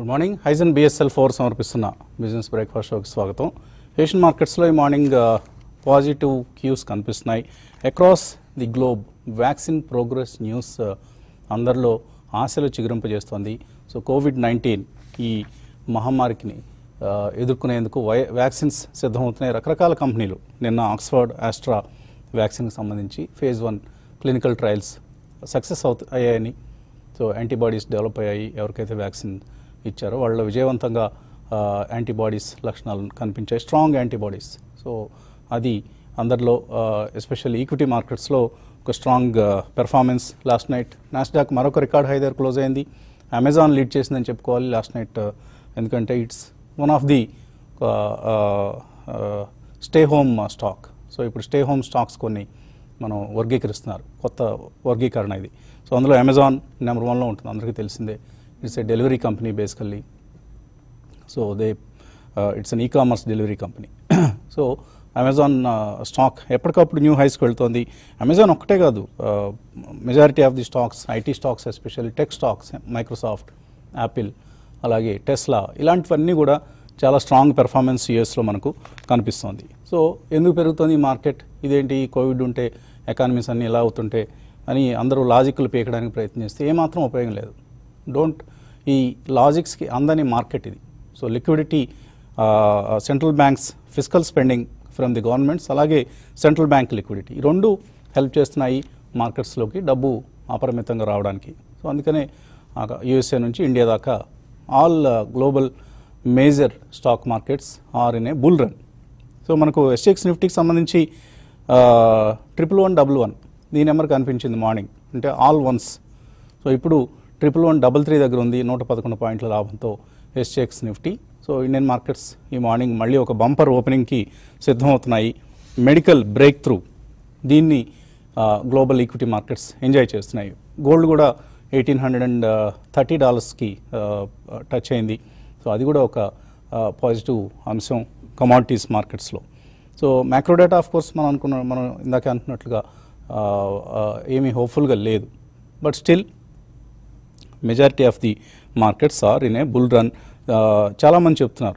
Good morning హైజన్ BSL four సమర్పిస్తున్న business breakfast షోకి స్వాగతం ఏషియన్ మార్కెట్స్లో ఈ మార్నింగ్ పాజిటివ్ క్యూస్ కనిపిస్తున్నాయి across the globe vaccine progress news అందరిలో ఆశలు చిగురింపజేస్తోంది సో కోవిడ్ నైన్టీన్ ఈ మహమ్మారికి ఆ, ఎదుర్కొనేందుకు వై వ్యాక్సిన్స్ సిద్ధమవుతున్నాయి రకరకాల కంపెనీలు నిన్న ఆక్స్ఫర్డ్ ఆస్ట్రా వ్యాక్సిన్కి సంబంధించి phase one clinical trials success అవుతు అయ్యాయని సో యాంటీబాడీస్ డెవలప్ అయ్యాయి ఎవరికైతే వ్యాక్సిన్ ఇచ్చారో వాళ్ళు విజయవంతంగా యాంటీబాడీస్ లక్షణాలు కనిపించాయి స్ట్రాంగ్ యాంటీబాడీస్ సో అది అందరిలో ఎస్పెషల్లీ ఈక్విటీ మార్కెట్స్లో ఒక strong performance last night Nasdaq మరొక రికార్డ్ హై దగ్గర క్లోజ్ అయింది అమెజాన్ లీడ్ చేసిందని చెప్పుకోవాలి లాస్ట్ నైట్ ఎందుకంటే it's one of the stay home stock so ఇప్పుడు స్టే హోమ్ స్టాక్స్ కొన్ని మనం వర్గీకరిస్తున్నారు కొత్త వర్గీకరణ ఇది సో అందులో అమెజాన్ నెంబర్ వన్లో ఉంటుంది అందరికీ తెలిసిందే it's a delivery company basically so they it's an e commerce delivery company so Amazon stock ఎప్పటికప్పుడు న్యూ హైస్కి వెళ్తోంది అమెజాన్ ఒక్కటే కాదు majority of the stocks IT stocks especially tech stocks Microsoft Apple అలాగే టెస్లా ఇలాంటివన్నీ కూడా చాలా స్ట్రాంగ్ పెర్ఫార్మెన్స్ యూఎస్లో మనకు కనిపిస్తోంది సో ఎందుకు పెరుగుతుంది ఈ మార్కెట్ ఇదేంటి కోవిడ్ ఉంటే ఎకానమీస్ అన్నీ ఎలా అవుతుంటే అని అందరూ లాజిక్లు పీకడానికి ప్రయత్నిస్తే ఏమాత్రం ఉపయోగం లేదు డోంట్ ఈ లాజిక్స్కి అందని మార్కెట్ ఇది so liquidity central banks physical spending from the governments అలాగే సెంట్రల్ బ్యాంక్ లిక్విడిటీ ఈ రెండు హెల్ప్ చేస్తున్నాయి మార్కెట్స్లోకి డబ్బు అపరిమితంగా రావడానికి సో అందుకనే యూఎస్ఏ నుంచి ఇండియా దాకా all global major stock markets are in a bull run so మనకు ఎస్ఎక్స్ నిఫ్టీకి సంబంధించి ట్రిపుల్ వన్ డబుల్ వన్ దీని నెంబర్ కనిపించింది మార్నింగ్ అంటే ఆల్ వన్స్ సో ఇప్పుడు ట్రిపుల్ వన్ డబల్ త్రీ దగ్గర ఉంది నూట పదకొండు పాయింట్ల లాభంతో SGX Nifty so Indian markets ఈ మార్నింగ్ మళ్ళీ ఒక బంపర్ ఓపెనింగ్కి సిద్ధమవుతున్నాయి మెడికల్ బ్రేక్ త్రూ దీన్ని గ్లోబల్ ఈక్విటీ మార్కెట్స్ ఎంజాయ్ చేస్తున్నాయి గోల్డ్ కూడా eighteen hundred and thirty డాలర్స్కి touch అయింది సో అది కూడా ఒక పాజిటివ్ అంశం కమాడిటీస్ మార్కెట్స్లో so macro data of course మనం అనుకున్న మనం ఇందాక అనుకున్నట్లుగా ఆ, ఆ, ఏమీ హోప్ఫుల్గా లేదు but still majority of the markets are in a bull run చాలామంది చెప్తున్నారు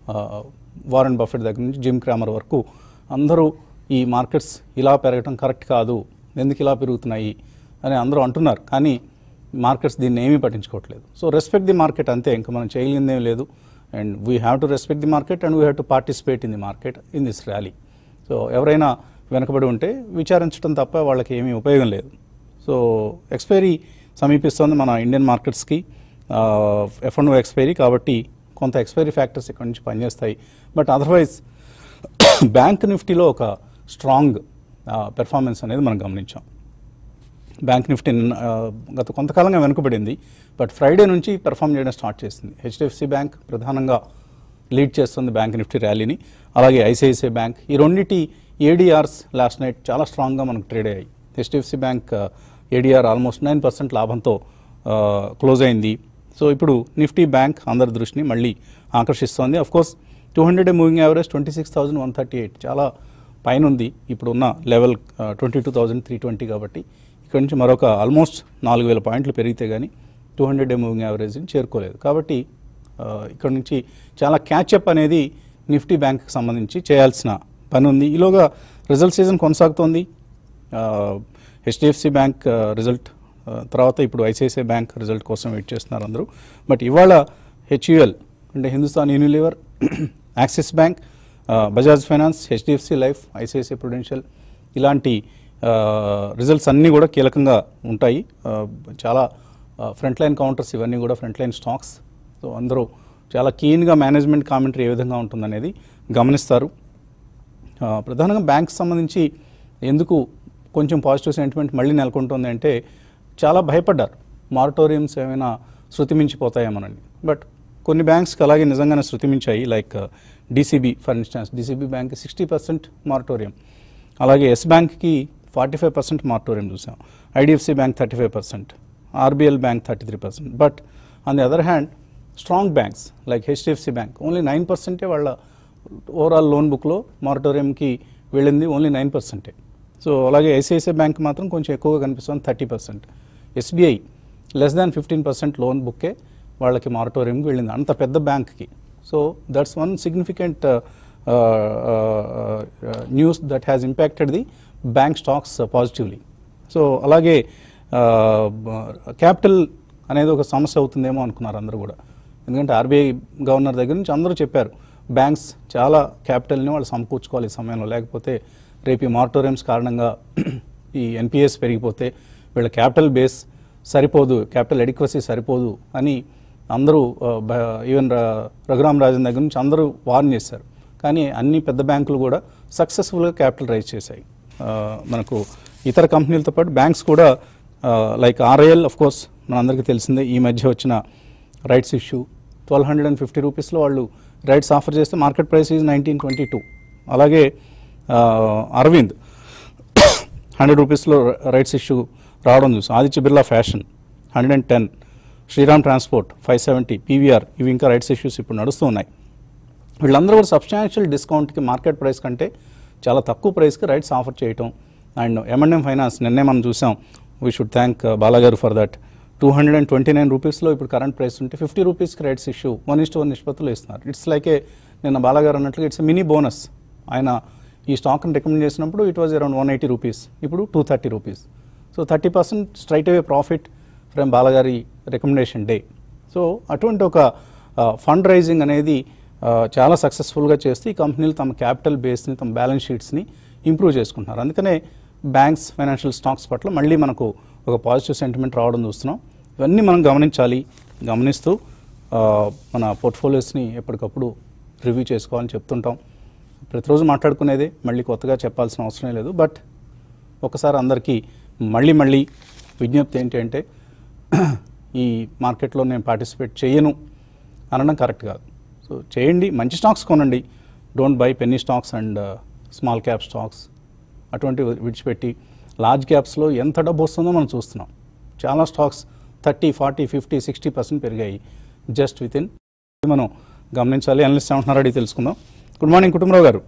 వారెన్ బఫెట్ దగ్గర నుంచి జిమ్ క్రామర్ వరకు అందరూ ఈ మార్కెట్స్ ఇలా పెరగటం కరెక్ట్ కాదు ఎందుకు ఇలా పెరుగుతున్నాయి అని అందరూ అంటున్నారు కానీ మార్కెట్స్ దీన్ని ఏమీ పట్టించుకోవట్లేదు సో రెస్పెక్ట్ ది మార్కెట్ అంతే ఇంకా మనం చేయగలిగిందేం లేదు and we have to respect the market and we have to participate in the market in this rally so ఎవరైనా వెనకబడి ఉంటే విచారించడం తప్ప వాళ్ళకి ఏమీ ఉపయోగం లేదు సో ఎక్స్పైరీ సమీపిస్తోంది మన ఇండియన్ మార్కెట్స్కి ఎఫ్ అండ్ ఎక్స్పైరీ కాబట్టి కొంత ఎక్స్పైరీ ఫ్యాక్టర్స్ ఇక్కడ నుంచి పనిచేస్తాయి బట్ అదర్వైజ్ బ్యాంక్ నిఫ్టీలో ఒక స్ట్రాంగ్ పెర్ఫార్మెన్స్ అనేది మనం గమనించాం బ్యాంక్ నిఫ్టీ నిన్న, ఆ, గత కొంతకాలంగా వెనుకబడింది బట్ ఫ్రైడే నుంచి పెర్ఫామ్ చేయడం స్టార్ట్ చేసింది హెచ్డిఎఫ్సి బ్యాంక్ ప్రధానంగా లీడ్ చేస్తుంది బ్యాంక్ నిఫ్టీ ర్యాలీని అలాగే ఐసిఐసిఐ బ్యాంక్ ఈ రెండింటి ఏడీఆర్స్ లాస్ట్ నైట్ చాలా స్ట్రాంగ్గా మనకు ట్రేడ్ అయ్యాయి HDFC bank ADR almost nine percent లాభంతో క్లోజ్ అయింది సో ఇప్పుడు నిఫ్టీ బ్యాంక్ అందరి దృష్టిని మళ్ళీ ఆకర్షిస్తోంది of course two hundred moving average twenty six thousand one thirty eight చాలా పైన ఉంది ఇప్పుడున్న level twenty two thousand three twenty కాబట్టి ఇక్కడ నుంచి మరొక ఆల్మోస్ట్ నాలుగు వేల పాయింట్లు పెరిగితే కానీ టూ హండ్రెడ్ డే మూవింగ్ యావరేజ్ని చేరుకోలేదు కాబట్టి ఆ, ఇక్కడ నుంచి చాలా క్యాచప్ అనేది నిఫ్టీ బ్యాంక్కి సంబంధించి చేయాల్సిన పని ఉంది ఈలోగా రిజల్ట్ సీజన్ కొనసాగుతోంది హెచ్డిఎఫ్సి బ్యాంక్ ఆ, రిజల్ట్ ఆ, తర్వాత ఇప్పుడు ఐసిఐసిఐ బ్యాంక్ రిజల్ట్ కోసం వెయిట్ చేస్తున్నారు అందరూ బట్ ఇవాళ హెచ్యుఎల్ అంటే హిందుస్థాన్ యూనిలివర్ యాక్సిస్ బ్యాంక్ ఆ, Bajaj finance HDFC life ICICI prudential ఇలాంటి రిజల్ట్స్ అన్నీ కూడా కీలకంగా ఉంటాయి ఆ, చాలా ఫ్రంట్ లైన్ కౌంటర్స్ ఇవన్నీ కూడా ఫ్రంట్ లైన్ స్టాక్స్ సో అందరూ చాలా కీన్గా మేనేజ్మెంట్ కామెంటరీ ఏ విధంగా ఉంటుందనేది గమనిస్తారు ఆ, ప్రధానంగా బ్యాంక్స్ సంబంధించి ఎందుకు కొంచెం పాజిటివ్ సెంటిమెంట్ మళ్ళీ నెలకొంటుంది అంటే చాలా భయపడ్డారు మారటోరియంస్ ఏమైనా శృతిమించిపోతాయేమోనండి బట్ కొన్ని బ్యాంక్స్కి అలాగే నిజంగానే శృతిమించాయి like DCB for instance DCB bank sixty percent moratorium అలాగే ఎస్ బ్యాంక్కి ఫార్టీ ఫైవ్ పర్సెంట్ మారటోరియం చూసాం IDFC bank thirty five percent RBL bank thirty three percent but on the other hand strong banks like HDFC bank only nine పర్సెంటే వాళ్ళ overall loan బుక్లో మారటోరియంకి వెళ్ళింది only nine పర్సెంటే so అలాగే ICICI bank మాత్రం కొంచెం ఎక్కువగా కనిపిస్తుంది thirty percent SBI less than fifteen percent loan బుక్కే వాళ్ళకి మారటోరియంకి వెళ్ళింది అంత పెద్ద బ్యాంక్కి so that's one significant news that has impacted the bank stocks positively so అలాగే క్యాపిటల్ అనేది ఒక సమస్య అవుతుందేమో అనుకున్నారు అందరూ కూడా ఎందుకంటే ఆర్బీఐ గవర్నర్ దగ్గర నుంచి అందరూ చెప్పారు బ్యాంక్స్ చాలా క్యాపిటల్ని వాళ్ళు సమకూర్చుకోవాలి ఈ సమయంలో లేకపోతే రేపు ఈ మారటోరియంస్ కారణంగా ఈ ఎన్పిఎస్ పెరిగిపోతే వీళ్ళ క్యాపిటల్ బేస్ సరిపోదు క్యాపిటల్ ఎడిక్వసీ సరిపోదు అని అందరూ ఈవెన్ రఘురామ్ రాజన్ దగ్గర నుంచి అందరూ వార్న్ చేశారు కానీ అన్ని పెద్ద బ్యాంకులు కూడా సక్సెస్ఫుల్గా క్యాపిటల్ రైజ్ చేశాయి ఆ, మనకు ఇతర కంపెనీలతో పాటు బ్యాంక్స్ కూడా లైక్ ఆర్ఐఎల్ ఆఫ్ కోర్స్ మనందరికీ తెలిసిందే ఈ మధ్య వచ్చిన rights issue twelve hundred and fifty రూపీస్లో వాళ్ళు రైట్స్ ఆఫర్ చేస్తే market price is nineteen twenty two అలాగే ఆ, అరవింద్ హండ్రెడ్ రూపీస్లో రైట్స్ ఇష్యూ రావడం చూసాం Aditya Birla fashion hundred and ten Shriram transport five seventy PVR ఇవి ఇంకా రైట్స్ ఇష్యూస్ ఇప్పుడు నడుస్తూ ఉన్నాయి వీళ్ళందరూ కూడా సబ్స్టాన్షియల్ డిస్కౌంట్కి మార్కెట్ ప్రైస్ కంటే చాలా తక్కువ ప్రైస్కి రైట్స్ ఆఫర్ చేయటం అండ్ ఎంఎన్ఎం ఫైనాన్స్ నిన్నే మనం చూసాం వీ షుడ్ థ్యాంక్ బాలాగారు for that two hundred and twenty nine రూపీస్లో ఇప్పుడు కరెంట్ ప్రైస్ ఉంటే ఫిఫ్టీ రూపీస్కి rights issue one is to one నిష్పత్తులు ఇస్తున్నారు ఇట్స్ లైక్ ఏ నిన్న బాలాగారు అన్నట్లుగా ఇట్స్ మినీ బోనస్ ఆయన ఈ స్టాక్ని రికమెండ్ చేసినప్పుడు it was around one eighty rupees ఇప్పుడు two thirty rupees so thirty percent straight away profit from బాలగారి రికమెండేషన్ డే సో అటువంటి ఒక ఫండ్ రైజింగ్ అనేది ఆ, చాలా సక్సెస్ఫుల్గా చేస్తూ ఈ కంపెనీలు తమ క్యాపిటల్ బేస్ని తమ బ్యాలెన్స్ షీట్స్ని ఇంప్రూవ్ చేసుకుంటున్నారు అందుకనే బ్యాంక్స్ ఫైనాన్షియల్ స్టాక్స్ పట్ల మళ్ళీ మనకు ఒక పాజిటివ్ సెంటిమెంట్ రావడం చూస్తున్నాం ఇవన్నీ మనం గమనించాలి గమనిస్తూ ఆ, మన పోర్ట్ఫోలియోస్ని ఎప్పటికప్పుడు రివ్యూ చేసుకోవాలని చెప్తుంటాం ప్రతిరోజు మాట్లాడుకునేదే మళ్ళీ కొత్తగా చెప్పాల్సిన అవసరం లేదు బట్ ఒకసారి అందరికీ మళ్ళీ మళ్ళీ విజ్ఞప్తి ఏంటి అంటే ఈ మార్కెట్లో నేను పార్టిసిపేట్ చేయను అనడం కరెక్ట్ కాదు సో చేయండి మంచి స్టాక్స్ కొనండి don't buy penny stocks and small cap stocks అటువంటివి విడిచిపెట్టి లార్జ్ క్యాప్స్లో ఎంత డబ్బు వస్తుందో మనం చూస్తున్నాం చాలా stocks thirty forty fifty sixty percent పెరిగాయి జస్ట్ విత్ ఇన్ మనం గమనించాలి అనలిస్ట్ ఏమంటున్నారో అడిగి తెలుసుకుందాం గుడ్ మార్నింగ్ కుటుంబరావు గారు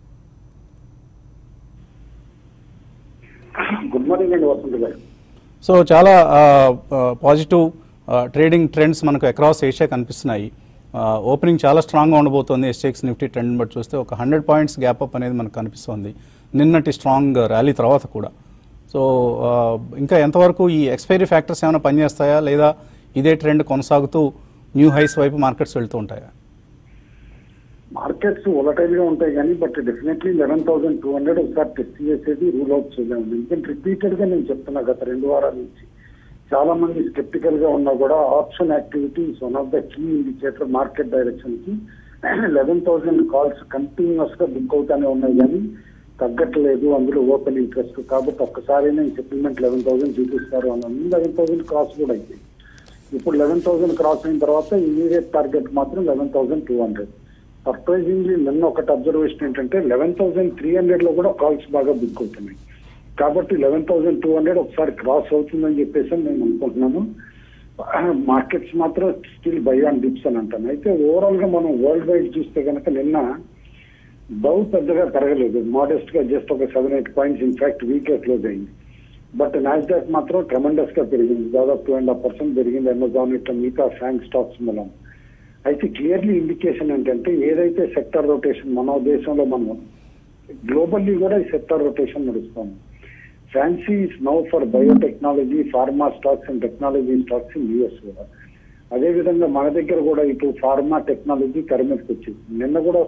గుడ్ మార్నింగ్ అండి వసంత్ గారు సో చాలా పాజిటివ్ ట్రేడింగ్ ట్రెండ్స్ మనకు అక్రాస్ ఏషియా కనిపిస్తున్నాయి ఓపెనింగ్ చాలా స్ట్రాంగ్గా ఉండబోతోంది ఎస్టెక్స్ నిఫ్టీ ట్రెండ్ బట్టి చూస్తే ఒక హండ్రెడ్ పాయింట్స్ గ్యాప్ అప్ అనేది మనకు కనిపిస్తోంది నిన్నటి స్ట్రాంగ్ ర్యాలీ తర్వాత కూడా సో ఇంకా ఎంతవరకు ఈ ఎక్స్పైరీ ఫ్యాక్టర్స్ ఏమైనా పనిచేస్తాయా లేదా ఇదే ట్రెండ్ కొనసాగుతూ న్యూ హైస్ వైపు మార్కెట్స్ వెళ్తూ ఉంటాయా మార్కెట్స్ వొలటైల్ గా ఉంటాయి కానీ but definitely eleven thousand two hundred ఒకసారి టెస్ట్ చేసేది రూల్ అవుట్ చేయలేము ఎందుకంటే రిపీటెడ్ గా నేను చెప్తున్నా గత రెండు వారాల నుంచి చాలా మంది స్కెప్టికల్ గా ఉన్నా కూడా option activity is one of the key indicator market direction కి లెవెన్ థౌసండ్ కాల్స్ కంటిన్యూస్ గా బుక్ అవుతానే ఉన్నాయి కానీ తగ్గట్లేదు అందులో ఓపెన్ ఇంట్రెస్ట్ కాబట్టి ఒక్కసారైనా ఈ సెటిల్మెంట్ లెవెన్ థౌసండ్ చూపిస్తారు అని లెవెన్ థౌసండ్ క్రాస్ కూడా అయింది ఇప్పుడు లెవెన్ థౌసండ్ క్రాస్ అయిన తర్వాత ఇమీడియట్ టార్గెట్ మాత్రం eleven thousand two hundred surprisingly నిన్న ఒకటి అబ్జర్వేషన్ ఏంటంటే లెవెన్ థౌసండ్ త్రీ హండ్రెడ్ లో కూడా కాల్స్ బాగా బుక్ అవుతున్నాయి కాబట్టి లెవెన్ థౌసండ్ టూ హండ్రెడ్ ఒకసారి క్రాస్ అవుతుందని చెప్పేసి నేను అనుకుంటున్నాను మార్కెట్స్ మాత్రం స్టిల్ బై ఆన్ డిప్స్ అని అంటాను అయితే ఓవరాల్ గా మనం వరల్డ్ వైడ్ చూస్తే కనుక నిన్న డౌ పెద్దగా పెరగలేదు మోడెస్ట్ గా జస్ట్ ఒక seven eight points in fact week close అయింది బట్ నాస్డాక్ మాత్రం ట్రెమండస్ గా పెరిగింది దాదాపు టూ అండ్ హాఫ్ పర్సెంట్ పెరిగింది అమెజాన్ ఇట్లా మిగతా ఫ్యాంక్ స్టాక్స్ మూలం అయితే క్లియర్లీ ఇండికేషన్ ఏంటంటే ఏదైతే సెక్టర్ రొటేషన్ మన దేశంలో మనం గ్లోబల్లీ కూడా ఈ సెక్టర్ రొటేషన్ నడుస్తుంది fancy is now for biotechnology pharma stocks and technology stocks in US కూడా అదేవిధంగా మన దగ్గర కూడా ఇటు ఫార్మా టెక్నాలజీ తెరమీదకి వచ్చింది నిన్న కూడా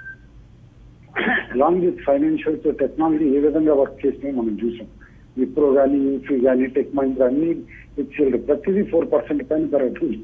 అలాంగ్ విత్ ఫైనాన్షియల్స్ టెక్నాలజీ ఏ విధంగా వర్క్ చేసినాయో మనం చూసాం విప్రో కానీ యూఫీ కానీ టెక్ మహీంద్రా అన్ని ఇచ్చేది ప్రతిదీ ఫోర్ పర్సెంట్ పైన పెరగట్లేదు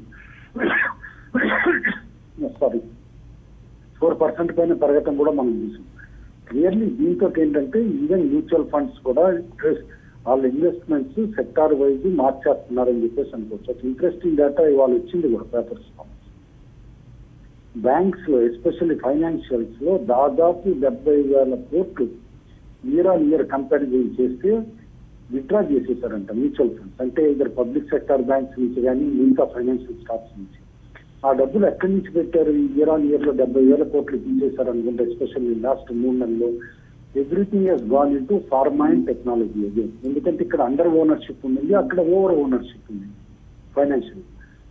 సారీ ఫోర్ పర్సెంట్ పైన పెరగటం కూడా మనం చూసాం క్లియర్లీ దీంతో ఏంటంటే ఈవెన్ మ్యూచువల్ ఫండ్స్ కూడా ఇంట్రెస్ట్ వాళ్ళ ఇన్వెస్ట్మెంట్స్ సెక్టార్ వైజ్ మార్చేస్తున్నారని చెప్పేసి అనుకోవచ్చు ఇంట్రెస్టింగ్ డేటా ఇవాళ వచ్చింది కూడా పేపర్స్ బ్యాంక్స్ లో ఎస్పెషల్లీ ఫైనాన్షియల్స్ లో దాదాపు డెబ్బై వేల కోట్లు ఇయర్ ఆన్ ఇయర్ కంపారిజన్ చేస్తే విత్డ్రా చేసేసారంట మ్యూచువల్ ఫండ్స్ అంటే ఇద్దరు పబ్లిక్ సెక్టర్ బ్యాంక్స్ నుంచి కానీ మిగతా ఫైనాన్షియల్ స్టాక్స్ నుంచి ఆ డబ్బులు ఎక్కడి నుంచి పెట్టారు ఈ ఇయర్ ఆన్ ఇయర్ లో డెబ్బై వేల కోట్లు తీసేశారు అనుకుంటే ఎస్పెషల్లీ లాస్ట్ మూడు నెలల్లో everything has gone in to pharma and technology again ఎందుకంటే ఇక్కడ అండర్ ఓనర్షిప్ ఉంది అక్కడ ఓవర్ ఓనర్షిప్ ఉంది financial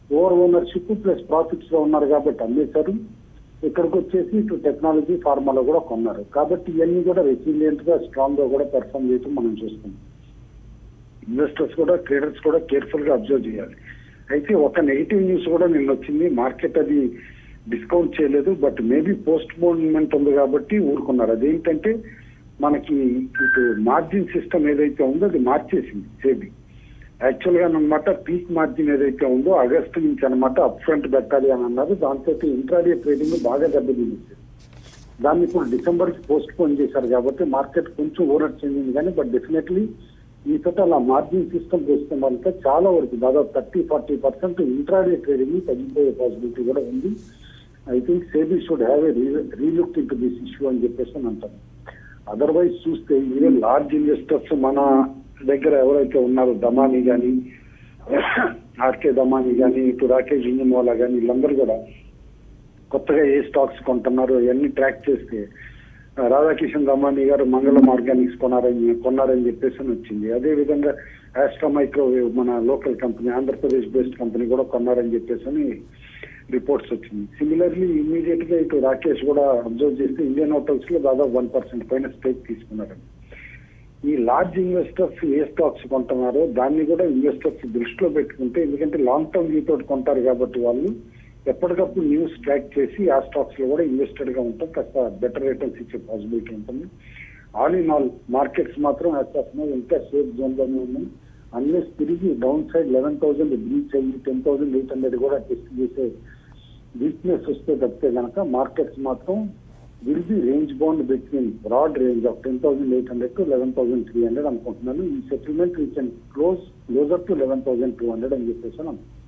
over ownership plus profits లో ఉన్నారు కాబట్టి అమ్మేశారు ఇక్కడికి వచ్చేసి ఇటు టెక్నాలజీ ఫార్మాలో కూడా కొన్నారు కాబట్టి ఇవన్నీ కూడా రెసిలియంట్ గా స్ట్రాంగ్ గా కూడా పెర్ఫామ్ చేయటం మనం చూస్తున్నాం ఇన్వెస్టర్స్ కూడా ట్రేడర్స్ కూడా కేర్ఫుల్ గా అబ్జర్వ్ చేయాలి అయితే ఒక నెగిటివ్ న్యూస్ కూడా నిన్న వచ్చింది మార్కెట్ అది డిస్కౌంట్ చేయలేదు బట్ మేబీ పోస్ట్ పోన్మెంట్ ఉంది కాబట్టి ఊరుకున్నారు అదేంటంటే మనకి ఇటు మార్జిన్ సిస్టమ్ ఏదైతే ఉందో అది మార్చేసింది సేబీ యాక్చువల్ గా అనమాట పీక్ మార్జిన్ ఏదైతే ఉందో ఆగస్టు నుంచి అనమాట అప్ ఫ్రంట్ పెట్టాలి అని అన్నారు దాంతో ఇంట్రాడే ట్రేడింగ్ బాగా దెబ్బతింది దాన్ని ఇప్పుడు డిసెంబర్ కి పోస్ట్ పోన్ చేశారు కాబట్టి మార్కెట్ కొంచెం ఊరట్ చెందింది కానీ బట్ డెఫినెట్లీ ఈ తోట అలా మార్జిన్ సిస్టమ్ చేస్తే వల్ల చాలా వరకు దాదాపు thirty forty percent intraday trading తగ్గిపోయే పాసిబిలిటీ కూడా ఉంది I think SEBI should have a relook in to this issue అని చెప్పేసి అని అంటాను అదర్వైజ్ చూస్తే ఈవెన్ లార్జ్ ఇన్వెస్టర్స్ మన దగ్గర ఎవరైతే ఉన్నారో దమాని కానీ ఆర్కే దమాని కానీ ఇటు రాకేష్ ఇంజమోలా కానీ వీళ్ళందరూ కూడా కొత్తగా ఏ స్టాక్స్ కొంటున్నారు అవన్నీ ట్రాక్ చేస్తే ఆ, రాధాకిషన్ దమాని గారు మంగళం ఆర్గానిక్స్ కొన్నారని కొన్నారని చెప్పేసి అని వచ్చింది అదే విధంగా ఆస్ట్రా మైక్రోవేవ్ మన local company Andhra Pradesh based company కూడా కొన్నారని చెప్పేసి అని రిపోర్ట్స్ వచ్చింది సిమిలర్లీ ఇమీడియట్ గా ఇటు రాకేష్ కూడా అబ్జర్వ్ చేస్తే ఇండియన్ హోటల్స్ లో దాదాపు వన్ పర్సెంట్ పైన స్టేక్ తీసుకున్నారండి ఈ లార్జ్ ఇన్వెస్టర్స్ ఏ స్టాక్స్ కొంటున్నారో దాన్ని కూడా ఇన్వెస్టర్స్ దృష్టిలో పెట్టుకుంటే ఎందుకంటే లాంగ్ టర్మ్ వ్యూ తోటి కొంటారు కాబట్టి వాళ్ళు ఎప్పటికప్పుడు న్యూస్ ట్రాక్ చేసి ఆ స్టాక్స్ లో కూడా ఇన్వెస్టెడ్ గా ఉంటాం కాస్త బెటర్ రిటర్న్స్ ఇచ్చే పాసిబిలిటీ ఉంటుంది ఆల్ ఇన్ ఆల్ మార్కెట్స్ మాత్రం యాజ్ ఇంకా సేఫ్ జోన్ లోనే ఉన్నాయి అన్ని తిరిగి down side eleven thousand breach అయ్యి టెన్ థౌసండ్ ఎయిట్ హండ్రెడ్ కూడా టెస్ట్ చేసే వీక్నెస్ వస్తే తప్పితే కనుక మార్కెట్స్ మాత్రం will be range bound between broad range of ten thousand eight hundred to eleven thousand three hundred అనుకుంటున్నాను ఈ settlement we can close closer to eleven thousand two hundred అని చెప్పేసి అని అనుకుంటున్నాను.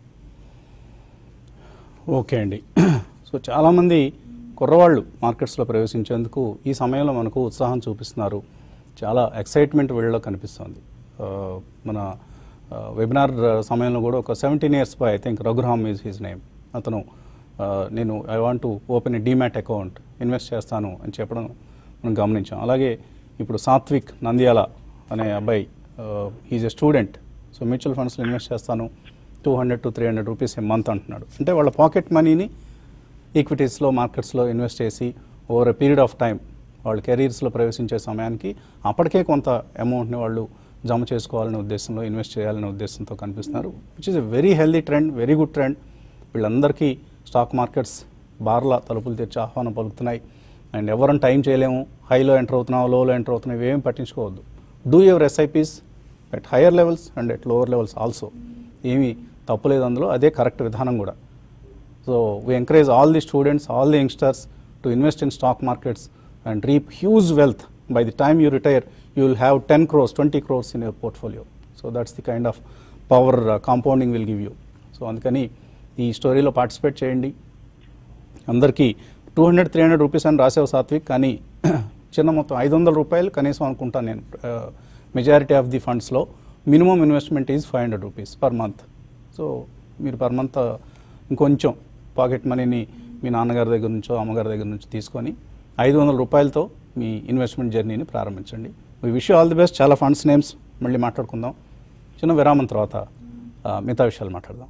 ఓకే అండి సో చాలామంది కుర్రవాళ్ళు మార్కెట్స్లో ప్రవేశించేందుకు ఈ సమయంలో మనకు ఉత్సాహం చూపిస్తున్నారు చాలా ఎక్సైట్మెంట్ వీళ్ళలో కనిపిస్తుంది ఆ, మన వెబినార్ సమయంలో కూడా ఒక seventeen years by I think Raghuram is his name అతను ఆ, నేను I want to open a demat account invest చేస్తాను అని చెప్పడం మనం గమనించాం అలాగే ఇప్పుడు సాత్విక్ నంద్యాల అనే అబ్బాయి is a student so mutual ఫండ్స్లో ఇన్వెస్ట్ చేస్తాను two hundred to three hundred rupees a month అంటున్నాడు అంటే వాళ్ళ పాకెట్ మనీని ఈక్విటీస్లో మార్కెట్స్లో ఇన్వెస్ట్ చేసి over a period of time వాళ్ళ కెరీర్స్లో ప్రవేశించే సమయానికి అప్పటికే కొంత అమౌంట్ని వాళ్ళు జమ చేసుకోవాలనే ఉద్దేశంలో ఇన్వెస్ట్ చేయాలనే ఉద్దేశంతో కనిపిస్తున్నారు which is a very healthy trend very good trend వీళ్ళందరికీ స్టాక్ మార్కెట్స్ బార్ల తలుపులు తెరిచి ఆహ్వానం పలుకుతున్నాయి అండ్ ఎవరం టైం చేయలేము హైలో ఎంటర్ అవుతున్నావు లోలో ఎంటర్ అవుతున్నావు ఇవేం పట్టించుకోవద్దు do your SIPs at higher levels and at lower levels also ఏమీ తప్పులేదు అందులో అదే కరెక్ట్ విధానం కూడా so we encourage all the students all the youngsters to invest in stock markets and reap huge wealth by the time you retire you will have ten crores twenty crores in your portfolio so that's the kind of power compounding will give you so అందుకని ఈ స్టోరీలో participate చేయండి అందరికీ two hundred three hundred rupees అని రాసావు సాత్విక్ కానీ చిన్న మొత్తం ఐదు వందల రూపాయలు కనీసం అనుకుంటాను నేను మెజారిటీ ఆఫ్ ది ఫండ్స్లో minimum investment is five hundred rupees per month so మీరు పర్ మంత్ ఇంకొంచెం పాకెట్ మనీని మీ నాన్నగారి దగ్గర నుంచో అమ్మగారి దగ్గర నుంచి తీసుకొని ఐదు వందల రూపాయలతో మీ ఇన్వెస్ట్మెంట్ జర్నీని ప్రారంభించండి మీ విష్ ఆల్ ది బెస్ట్ చాలా ఫండ్స్ నేమ్స్ మళ్ళీ మాట్లాడుకుందాం చిన్న విరామం తర్వాత ఆ, మిగతా విషయాలు మాట్లాడదాం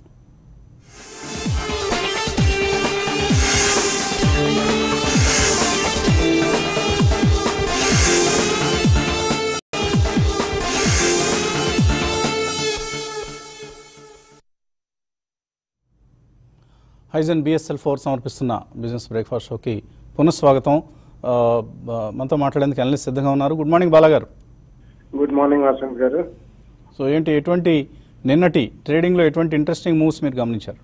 హైజన్ బిఎస్ఎల్ ఫోర్ సమర్పిస్తున్న బిజినెస్ బ్రేక్ఫాస్ట్ షోకి పునఃస్వాగతం ఆ, బ- మనతో మాట్లాడేందుకు అనలిస్ట్ సిద్ధంగా ఉన్నారు గుడ్ మార్నింగ్ బాలాగారు good morning Vasant garu so ఏంటి ఎటువంటి నిన్నటి ట్రేడింగ్లో ఎటువంటి ఇంట్రెస్టింగ్ మూవ్స్ మీరు గమనించారు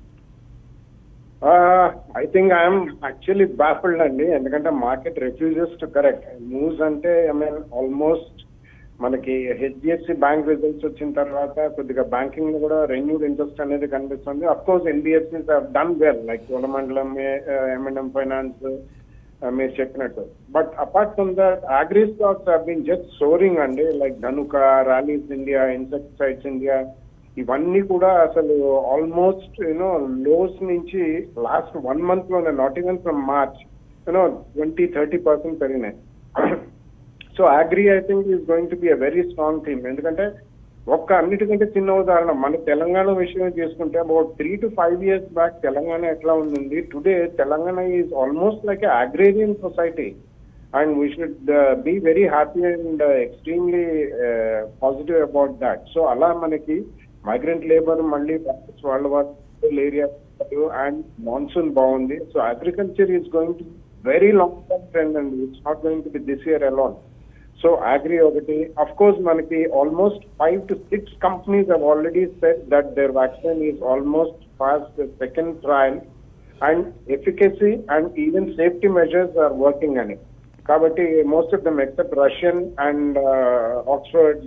I think I'm actually baffled అండి ఎందుకంటే market refuses to correct moves అంటే ఐ మీన్ ఆల్మోస్ట్ మనకి హెచ్డిఎఫ్సి బ్యాంక్ రిజల్ట్స్ వచ్చిన తర్వాత కొద్దిగా బ్యాంకింగ్ లో కూడా రెన్యూడ్ ఇంట్రెస్ట్ అనేది కనిపిస్తుంది of course NBFC done well like Cholamandalam MMM finance మీరు చెప్పినట్టు but apart from that agri stocks been just soaring అండి like Dhanuka Rallis India Insecticides India ఇవన్నీ కూడా అసలు ఆల్మోస్ట్ యూనో లోస్ నుంచి లాస్ట్ వన్ మంత్ లోనే not even from March you know twenty thirty percent పెరిగినాయి so agri I think is going to be a very strong theme ఎందుకంటే ఒక్క అన్నిటికంటే చిన్న ఉదాహరణ మన తెలంగాణ విషయం తీసుకుంటే about three to five years back Telangana ఎట్లా ఉంది today Telangana is almost like agrarian society and we should be very happy and extremely positive about that so అలా మనకి మైగ్రెంట్ లేబర్ మళ్ళీ వాళ్ళ వాళ్ళ ఏరియా అండ్ మాన్సూన్ బాగుంది so agriculture is going to very long term trend and it's not going to be this year alone so agri ఒకటి of course మనకి almost five to six companies have already set that there vaccine is almost fast second trial and efficacy and even safety measures are working అని కాబట్టి most of them except Russian and Oxford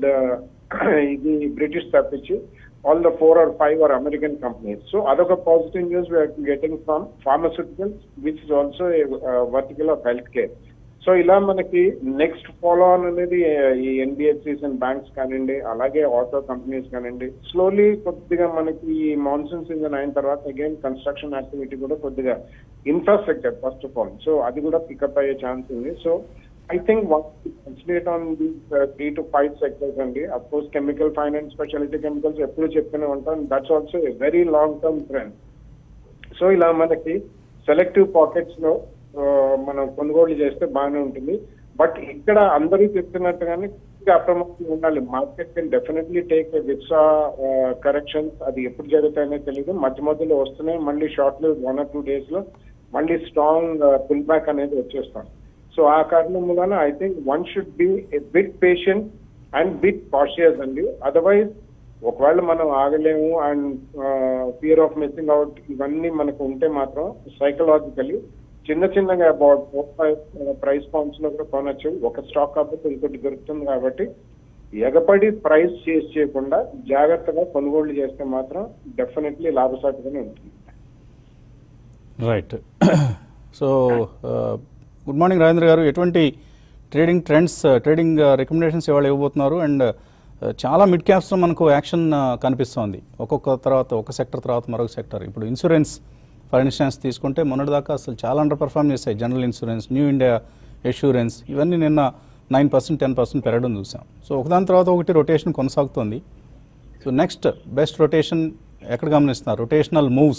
ఇది British తప్పించి all the four or five or American companies so అదొక positive news we are getting from pharmaceuticals which is also vertical of health care so ఇలా మనకి next follow on అనేది ఈ NBFCs and banks కానివ్వండి అలాగే auto companies కానివ్వండి slowly కొద్దిగా మనకి ఈ మాన్సూన్ సీజన్ అయిన తర్వాత అగైన్ కన్స్ట్రక్షన్ యాక్టివిటీ కూడా కొద్దిగా infrastructure first of all so అది కూడా పికప్ అయ్యే ఛాన్స్ ఉంది so I think considerate on the three to five sectors అండి of course chemical finance speciality chemicals ఎప్పుడు చెప్తూనే ఉంటాం that's also very long term trend so ఇలా మనకి సెలెక్టివ్ పాకెట్స్ లో మనం కొనుగోలు చేస్తే బాగానే ఉంటుంది బట్ ఇక్కడ అందరూ చెప్తున్నట్టుగానే అప్రమత్తంగా ఉండాలి మార్కెట్ కెన్ డెఫినెట్లీ టేక్ విక్సా కరెక్షన్స్ అది ఎప్పుడు జరుగుతాయనే తెలియదు మధ్య మధ్యలో వస్తున్నాయి మళ్ళీ షార్ట్ లో వన్ ఆర్ టూ డేస్ లో మళ్ళీ స్ట్రాంగ్ పుల్ బ్యాక్ అనేది వచ్చేస్తాం సో ఆ కారణం వలన I think one should be a bit patient and bit cautious అండి అదర్వైజ్ ఒకవేళ మనం ఆగలేము and fear of missing out ఇవన్నీ మనకు ఉంటే మాత్రం సైకలాజికలీ చిన్న చిన్నగా about four five price points లో కూడా కొనొచ్చు ఒక స్టాక్ కాకపోతే ఇంకోటి దొరుకుతుంది కాబట్టి ఎగపడి ప్రైస్ చేసి చేయకుండా జాగ్రత్తగా కొనుగోలు చేస్తే మాత్రం డెఫినెట్లీ లాభసాటిగానే ఉంటుంది right so good morning Rajendra garu ఎటువంటి ట్రేడింగ్ ట్రెండ్స్ ట్రేడింగ్ రికమెండేషన్స్ ఇవాళ ఇవ్వబోతున్నారు అండ్ చాలా మిడ్ క్యాప్స్లో మనకు యాక్షన్ కనిపిస్తోంది ఒక్కొక్క తర్వాత ఒక సెక్టర్ తర్వాత మరొక సెక్టర్ ఇప్పుడు ఇన్సూరెన్స్ ఫర్ ఇన్స్టాన్స్ తీసుకుంటే మొన్నటిదాకా అసలు చాలా అండర్ పర్ఫామ్ చేశాయి general insurance New India Assurance ఇవన్నీ నిన్న నైన్ పర్సెంట్ టెన్ పర్సెంట్ పెరగడం చూసాం సో ఒకదాని తర్వాత ఒకటి రొటేషన్ కొనసాగుతోంది సో నెక్స్ట్ బెస్ట్ రొటేషన్ ఎక్కడ గమనిస్తున్నారు rotational moves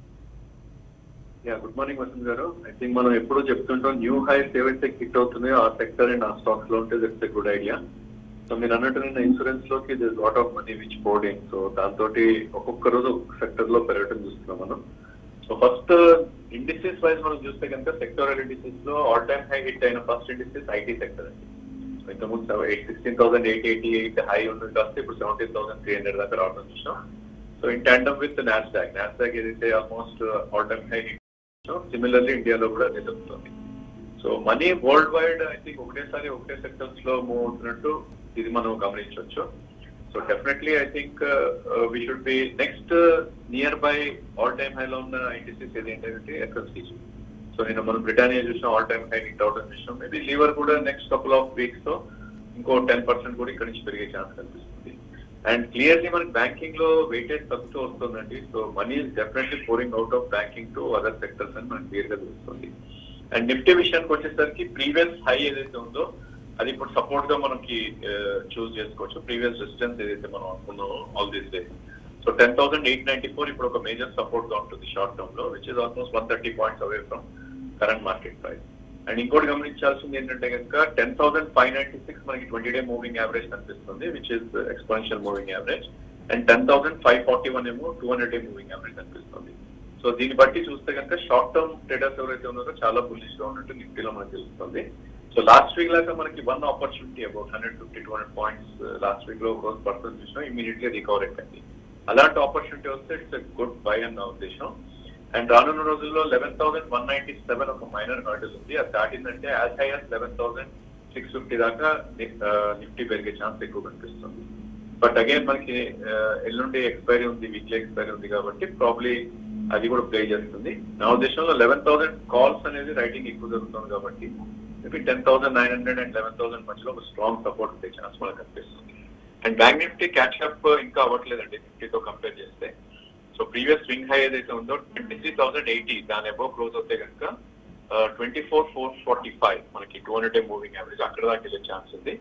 yeah good morning Vasant garu I think మనం ఎప్పుడూ చెప్తుంటాం న్యూ హైస్ ఏవైతే హిట్ అవుతున్నాయో ఆ సెక్టర్ అండ్ ఆ స్టాక్స్ లో ఉంటే that's a good idea so మీరు అన్నట్టు నిన్న ఇన్సూరెన్స్ లోకి this lot of money which pouring so దాంతో ఒక్కొక్క రోజు ఒక్కొక్క సెక్టర్ లో పెరగడం చూస్తున్నాం మనం సో ఫస్ట్ ఇండిసెస్ వైజ్ మనం చూస్తే కనుక సెక్టోరల్ ఇండిసెస్ లో ఆల్ టైమ్ హై హిట్ అయిన ఫస్ట్ ఇండిసెస్ ఐటీ సెక్టర్ అండి సో ఇంతకుముందు eight sixteen thousand eight eighty eight high ఉన్నది కాస్తే ఇప్పుడు సెవెంటీన్ థౌసండ్ త్రీ హండ్రెడ్ దాకా రావడం చూసాం so in tandem with Nasdaq Nasdaq ఏదైతే almost all time high hit similarly ఇండియాలో కూడా అదే జరుగుతుంది so money world wide I think ఒకటేసారి ఒకటే సెక్టర్స్ లో మూవ్ అవుతున్నట్టు ఇది మనం గమనించవచ్చు so definitely I think we should be next near by all time హైలో ఉన్న ఇండిసెస్ ఏది ఏంటంటే ఎఫ్ఎంసీజీ సో నేను మనం బ్రిటానియా చూసాం ఆల్ టైమ్ హై హిట్ అవడం చూసాం మేబీ లీవర్ కూడా నెక్స్ట్ కపుల్ ఆఫ్ వీక్స్ తో ఇంకో టెన్ పర్సెంట్ కూడా ఇక్కడ నుంచి పెరిగే ఛాన్స్ కనిపిస్తుంది అండ్ క్లియర్లీ మనకి బ్యాంకింగ్ లో వెయిటేజ్ తగ్గుతూ వస్తుందండి so money is definitely pouring out of banking to other sectors అని మనకి క్లియర్ గా తెలుస్తుంది అండ్ నిఫ్టీ విషయానికి వచ్చేసరికి ప్రీవియస్ హై ఏదైతే ఉందో అది ఇప్పుడు సపోర్ట్ గా మనకి చూస్ చేసుకోవచ్చు ప్రీవియస్ రెసిస్టెన్స్ ఏదైతే మనం అనుకున్నామో all these days so ten thousand eight ninety four ఇప్పుడు ఒక మేజర్ సపోర్ట్ గా ఉంటుంది షార్ట్ టర్మ్ లో which is almost one thirty points away from current market price and ఇంకోటి గమనించాల్సింది ఏంటంటే కనుక ten thousand five ninety six మనకి ట్వంటీ డే మూవింగ్ యావరేజ్ కనిపిస్తుంది which is exponential moving average and ten thousand five forty one ఏమో two hundred day moving average కనిపిస్తుంది so దీన్ని బట్టి చూస్తే కనుక షార్ట్ టర్మ్ ట్రేడర్స్ ఎవరైతే ఉన్నారో చాలా బుల్లిష్ గా ఉన్నట్టు నిఫ్టీలో మనకు తెలుస్తుంది సో లాస్ట్ వీక్ లాగా మనకి one opportunity about hundred fifty two hundred points last week లో ఒక పర్సన్ చూసినా ఇమీడియట్లీ రికవర్ అయిపోయింది అలాంటి ఆపర్చునిటీ వస్తే ఇట్స్ గుడ్ బై అన్న ఉద్దేశం అండ్ రానున్న రోజుల్లో eleven thousand one ninety seven ఒక మైనర్ హర్డల్ ఉంది అది దాటిందంటే as high as eleven thousand six fifty దాకా నిఫ్టీ పెరిగే ఛాన్స్ ఎక్కువ కనిపిస్తుంది బట్ అగైన్ మనకి ఎల్లుండి ఎక్స్పైరీ ఉంది వీక్లీ ఎక్స్పైరీ ఉంది కాబట్టి ప్రాబ్లీ అది కూడా ప్లే చేస్తుంది నా ఉద్దేశంలో లెవెన్ థౌసండ్ కాల్స్ అనేది రైటింగ్ ఎక్కువ జరుగుతుంది కాబట్టి maybe ten thousand nine hundred and eleven thousand మధ్యలో ఒక స్ట్రాంగ్ సపోర్ట్ ఉండే ఛాన్స్ మనకు కనిపిస్తుంది and bank Nifty catch up ఇంకా అవ్వట్లేదండి నిఫ్టీతో కంపేర్ చేస్తే సో ప్రీవియస్ స్వింగ్ హై ఏదైతే ఉందో ట్వంటీ త్రీ థౌసండ్ ఎయిటీ దాని అబౌవ్ క్లోజ్ అవుతే కనుక twenty four four forty five మనకి two hundred day moving average అక్కడ దాకా వెళ్ళే ఛాన్స్ ఉంది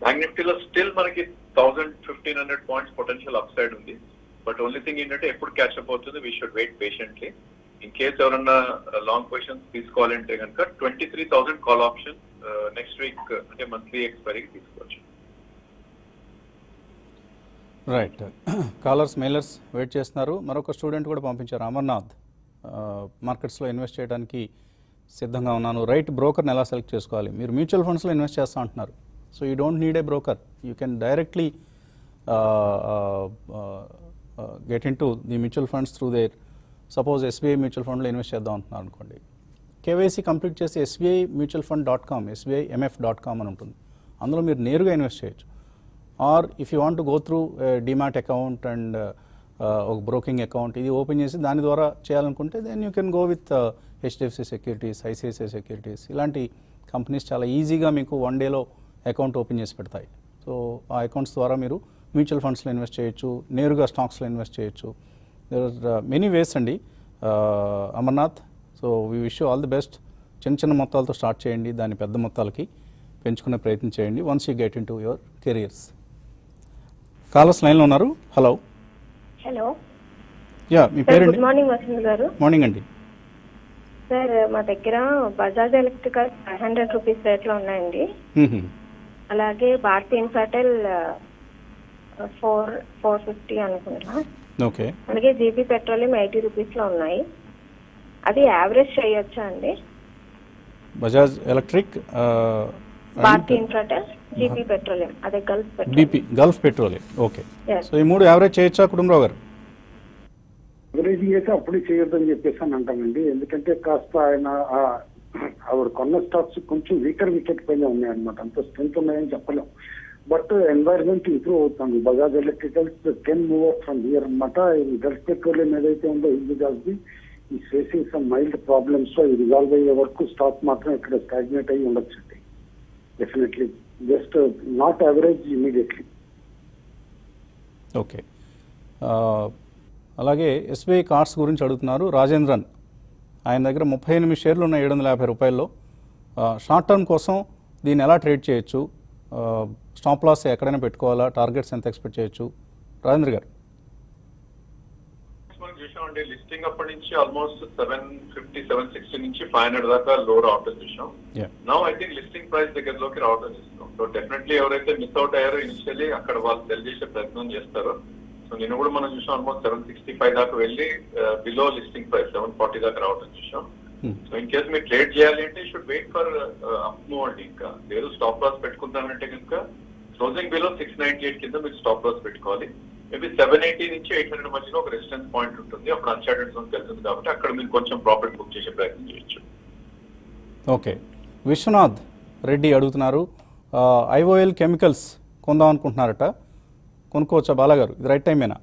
బ్యాంక్ నిఫ్టీలో స్టిల్ మనకి thousand fifteen hundred points potential upside ఉంది బట్ ఓన్లీ థింగ్ ఏంటంటే ఎప్పుడు క్యాచ్ అప్ అవుతుంది we should wait patiently in case ఎవరన్నా లాంగ్ పొజిషన్స్ తీసుకోవాలంటే కనుక twenty three thousand call option next week అంటే మంత్లీ ఎక్స్పైరీకి తీసుకోవచ్చు రైట్ కాలర్స్ మెయిలర్స్ వెయిట్ చేస్తున్నారు మరొక స్టూడెంట్ కూడా పంపించారు అమర్నాథ్ మార్కెట్స్లో ఇన్వెస్ట్ చేయడానికి సిద్ధంగా ఉన్నాను రైట్ బ్రోకర్ని ఎలా సెలెక్ట్ చేసుకోవాలి మీరు మ్యూచువల్ ఫండ్స్లో ఇన్వెస్ట్ చేస్తా అంటున్నారు so you don't need a broker you can directly get in to the mutual funds through there suppose SBI mutual ఫండ్లో ఇన్వెస్ట్ చేద్దాం అంటున్నారు అనుకోండి కేవైసీ కంప్లీట్ చేసి SBI mutual fund dot com SBI MF dot com అని ఉంటుంది అందులో మీరు నేరుగా ఇన్వెస్ట్ చేయొచ్చు or if you want go through demat account and ఒక బ్రోకింగ్ అకౌంట్ ఇది ఓపెన్ చేసి దాని ద్వారా చేయాలనుకుంటే then you can go with HDFC securities ICICI securities ఇలాంటి కంపెనీస్ చాలా ఈజీగా మీకు వన్ డేలో అకౌంట్ ఓపెన్ చేసి పెడతాయి సో ఆ అకౌంట్స్ ద్వారా మీరు మ్యూచువల్ ఫండ్స్లో ఇన్వెస్ట్ చేయొచ్చు నేరుగా స్టాక్స్లో ఇన్వెస్ట్ చేయొచ్చు దర్ ఆర్ మెనీ వేస్ అండి Amarnath so we wish all the best చిన్న చిన్న మొత్తాలతో స్టార్ట్ చేయండి దాన్ని పెద్ద మొత్తాలకి పెంచుకునే ప్రయత్నం చేయండి once you get in to your careers callers లైన్లో ఉన్నారు హలో హలో యా మీ సార్ పేరండి good morning Vasant garu morning అండి సార్ మా దగ్గర Bajaj electrical five hundred rupees రేట్లో ఉన్నాయండి మ్మ్. అలాగే Bharti Infratel four four fifty అనుకుంటా ఓకే అలాగే జీపీ పెట్రోలియం ఎయిటీ రూపీస్లో ఉన్నాయి అది యావరేజ్ చేయొచ్చా అండి Bajaj electric Bharti Infratel GP petroleum అదే Gulf petrol BP Gulf petroleum okay Yes. So ఈ మూడు యావరేజ్ చేయొచ్చా కుటుంబరావు గారు ఎవరేజింగ్ అయితే అప్పుడే చేయొద్దని చెప్పేసి అని అంటానండి ఎందుకంటే కాస్త ఆయన ఆ- ఆవిడ కొన్న స్టాక్స్ కొంచెం వీకర్ వికెట్ పైన ఉన్నాయన్నమాట అంత స్ట్రెంత్ ఉన్నాయని చెప్పలేం బట్ ఎన్వైరన్మెంట్ ఇంప్రూవ్ అవుతుంది Bajaj electricals can move out from here అనమాట ఈ గల్ఫ్ పెట్రోలియం ఏదైతే ఉందో ఇండియాస్ది ఈ facing some mild problems so ఈ రిజాల్వ్ అయ్యే వరకు స్టాక్ మాత్రం ఇక్కడ స్టాగ్నేట్ అయ్యి ఉండొచ్చండి definitely just not average immediately okay ఆ, అలాగే ఎస్బీఐ కార్డ్స్ గురించి అడుగుతున్నారు రాజేంద్రన్ ఆయన దగ్గర ముప్పై ఎనిమిది షేర్లు ఉన్నాయి ఏడు వందల యాభై రూపాయల్లో ఆ, షార్ట్ టర్మ్ కోసం దీన్ని ఎలా ట్రేడ్ చేయొచ్చు ఆ, స్టాప్ లాస్ ఎక్కడైనా పెట్టుకోవాలా టార్గెట్స్ ఎంత ఎక్స్పెక్ట్ చేయొచ్చు రాజేంద్ర గారు మనం చూసామండి లిస్టింగ్ అప్పటి నుంచి almost seven fifty seven sixty నుంచి ఫైవ్ హండ్రెడ్ దాకా లో రావటం చూసాం ya now I think listing price దగ్గరలోకి రావడం చూస్తాం సో డెఫినెట్లీ ఎవరైతే మిస్ అవుట్ అయ్యారో ఇనిషియలీ అక్కడ వాళ్ళు సెల్ చేసే ప్రయత్నం చేస్తారో సో నేను కూడా మనం చూసాం ఆల్మోస్ట్ సెవెన్ సిక్స్టీ ఫైవ్ దాకా వెళ్ళి below listing price seven forty దాకా రావడం చూసాం సో ఇన్ కేస్ మీరు ట్రేడ్ చేయాలి అంటే should wait for up move అండి ఇంకా లేదు స్టాప్ లాస్ పెట్టుకుంటానంటే కనుక closing below six ninety eight కింద మీరు స్టాప్ లాస్ పెట్టుకోవాలి మేబీ సెవెన్ ఎయిటీ నుంచి ఎయిట్ హండ్రెడ్ మధ్యలో ఒక రెసిస్టెన్స్ పాయింట్ ఉంటుంది అప్పుడు అన్షార్టెడ్ జోన్ వెళ్తుంది కాబట్టి అక్కడ మీరు కొంచెం ప్రాఫిట్ బుక్ చేసే ప్రయత్నం చేయొచ్చు ఓకే విశ్వనాథ్ రెడ్డి అడుగుతున్నారు ఐఓఎల్ కెమికల్స్ కొందాం అనుకుంటున్నారట కొనుక్కోవచ్చా బాలాగారు ఇది రైట్ టైమేనా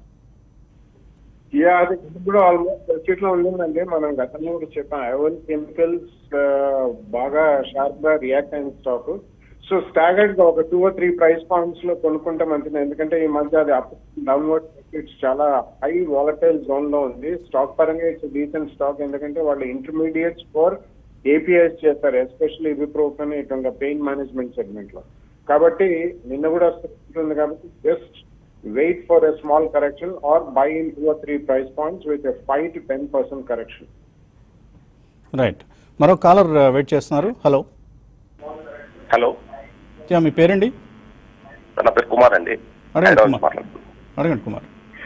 యా అది ఇది కూడా ఆల్మోస్ట్ సర్క్యూట్ లో ఉండిందండి మనం గతంలో కూడా చెప్పాం ఐవల్ కెమికల్స్ బాగా షార్ప్ గా రియాక్ట్ అయిన స్టాక్ సో స్టాగర్డ్ గా ఒక two or three price points లో కొనుక్కుంటే మంచిది ఎందుకంటే ఈ మధ్య అది అప్ డౌన్వర్డ్ ఇట్స్ చాలా హై వాలటైల్ జోన్ లో ఉంది స్టాక్ పరంగా ఇట్స్ డీసెంట్ స్టాక్ ఎందుకంటే వాళ్ళు ఇంటర్మీడియట్స్ ఫర్ ఏపీఐస్ చేస్తారు ఎస్పెషల్లీ ఇవిప్రోఫెన్ ఇటువంటి పెయిన్ మేనేజ్మెంట్ సెగ్మెంట్ లో కాబట్టి నిన్న కూడా వస్తుంది కాబట్టి just wait for a small correction or buy in two or three price points with a five to ten percent correction right మరో కాలర్ వెయిట్ చేస్తున్నారు హలో హలో యా మీ పేరండి నా పేరు కుమార్ అండి అడగండి హైదరాబాద్ కుమార్. మాట్లాడుతున్నాను అడగండి Kumar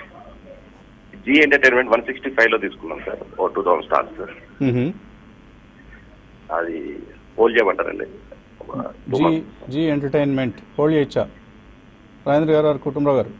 Zee entertainment one sixty five లో తీసుకున్నాం సార్ ఓ టూ థౌసండ్ స్టార్స్ సార్ మ్మ్హ. అది హోల్డ్ చేయమంటారండి ఒక two జీ months. జీ ఎంటర్టైన్మెంట్ హోల్డ్ చేయొచ్చా రాజేంద్ర గారు గారు కుటుంబరావు గారు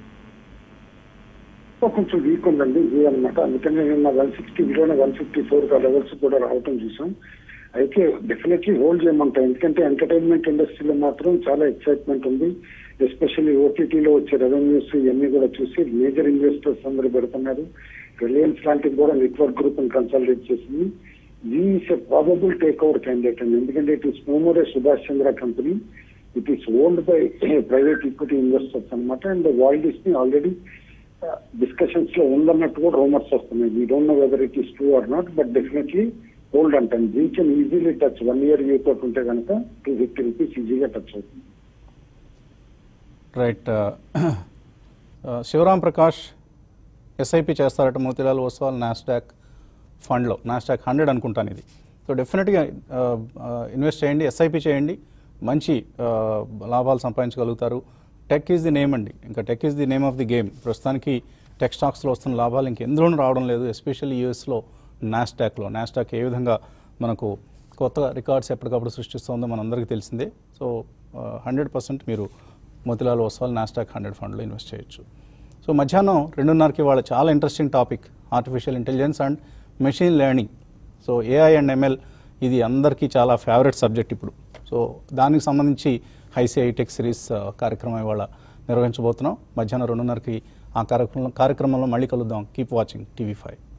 కొంచెం వీక్ ఉందండి జీ అనమాట అందుకని నిన్న వన్ సిక్స్టీ బిలోనే వన్ ఫిఫ్టీ ఫోర్ లెవెల్స్ కూడా రావటం చూసాం అయితే డెఫినెట్లీ హోల్డ్ చేయమంటాం ఎందుకంటే ఎంటర్టైన్మెంట్ ఇండస్ట్రీలో మాత్రం చాలా ఎక్సైట్మెంట్ ఉంది ఎస్పెషల్లీ ఓటీటీలో వచ్చే రెవెన్యూస్ ఇవన్నీ కూడా చూసి మేజర్ ఇన్వెస్టర్స్ అందరూ పెడుతున్నారు రిలయన్స్ లాంటివి కూడా నెట్వర్క్ గ్రూప్ కన్సల్టేట్ చేసింది is a probable take over candidate అండి ఎందుకంటే ఇట్ ఈస్ మోమోరే Subhash Chandra company it is owned by private equity investors అనమాట అండ్ వరల్డ్ ఇస్ ని ఆల్రెడీ డిస్కషన్స్ లో ఉందన్నట్టు కూడా రూమర్స్ వస్తున్నాయి we don't know whether it is true or not but definitely hold అంటాను Zee can easily touch one year view తోటి ఉంటే కనుక టూ ఫిఫ్టీ రూపీస్ ఈజీగా టచ్ అవుతుంది రైట్ శివరాం ప్రకాష్ ఎస్ఐపి చేస్తారట మోతిలాల్ ఓస్వాల్ నాస్డాక్ ఫండ్లో నాస్డాక్ హండ్రెడ్ అనుకుంటాను ఇది సో డెఫినెట్గా ఇన్వెస్ట్ చేయండి ఎస్ఐపి చేయండి మంచి ఆ, లాభాలు సంపాదించగలుగుతారు టెక్ ఈజ్ ది నేమ్ అండి ఇంకా tech is the name of the game ప్రస్తుతానికి టెక్ స్టాక్స్లో వస్తున్న లాభాలు ఇంకెందులోనూ రావడం లేదు ఎస్పెషల్లీ యూఎస్లో నాస్డాక్లో నాస్డాక్ ఏ విధంగా మనకు కొత్త రికార్డ్స్ ఎప్పటికప్పుడు సృష్టిస్తుందో మనందరికీ తెలిసిందే సో హండ్రెడ్ పర్సెంట్ మీరు మోతిలాల్ ఓస్వాల్ నాస్డాక్ హండ్రెడ్ ఫండ్లో ఇన్వెస్ట్ చేయొచ్చు సో మధ్యాహ్నం రెండున్నరకి వాళ్ళ చాలా interesting topic artificial intelligence and machine learning so AI and ML ఇది అందరికీ చాలా ఫేవరెట్ సబ్జెక్ట్ ఇప్పుడు సో దానికి సంబంధించి ఐసిఐ టెక్ సిరీస్ ఆ, కార్యక్రమం ఇవాళ నిర్వహించబోతున్నాం మధ్యాహ్నం రెండున్నరకి ఆ కార్యక్రమం కార్యక్రమంలో మళ్ళీ కలుద్దాం కీప్ వాచింగ్ టీవీ ఫైవ్